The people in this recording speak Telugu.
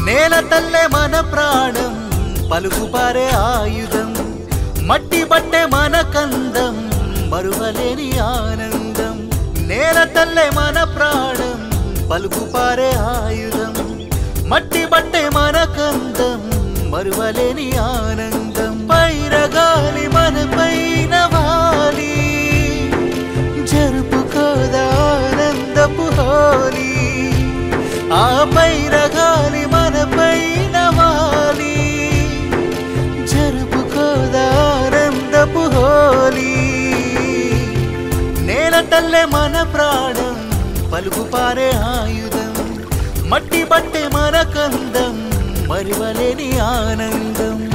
నేల తల్లే మన ప్రాణం పలుకుపారే ఆయుధం మట్టి బట్టే మన కందం మరువలేని ఆనందం నేల తల్లే మన ప్రాణం పలుకుపారే ఆయుధం మట్టి బట్టే మన కందం మరువలేని ఆనందం పైరగాలి మన పైన వాలి జరుపుకోదా ఆనందపు హోలీ ఆ పైరగాలి మన పైన వాలి జరుపుకోదా ఆనందపు హోలీ నేల తల్లే మన ప్రాణం పలుకు పారే ఆయుధం మట్టి బట్టే మన కందం మరివలేని ఆనందం